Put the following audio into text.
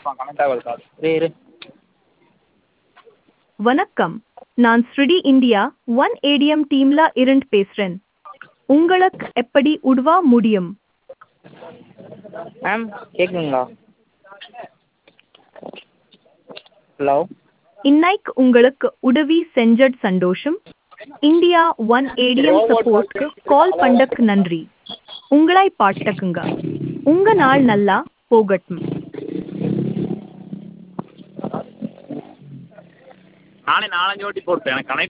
இருப்பான் கனெக்ட் ஆகாது கால் இரு இரு வணக்கம் நான் ஸ்ருடி இந்தியா ஒன் ஏடிஎம் டீம்ல இருந்து பேசுறேன் உங்களுக்கு எப்படி உதவ முடியும் மேம் கேட்குதுங்களா ஹலோ இன்னைக்கு உங்களுக்கு உதவி செஞ்சது சந்தோஷம் இந்தியா ஒன் ஏடிஎம் சப்போர்ட்க்கு கால் பண்ணக்கு நன்றி உங்களை பாட்டுக்குங்க உங்க நாள் நல்லா போகட்டும் நானே நாலஞ்சு வாட்டி போட்டேன் எனக்கு கனெக்ட்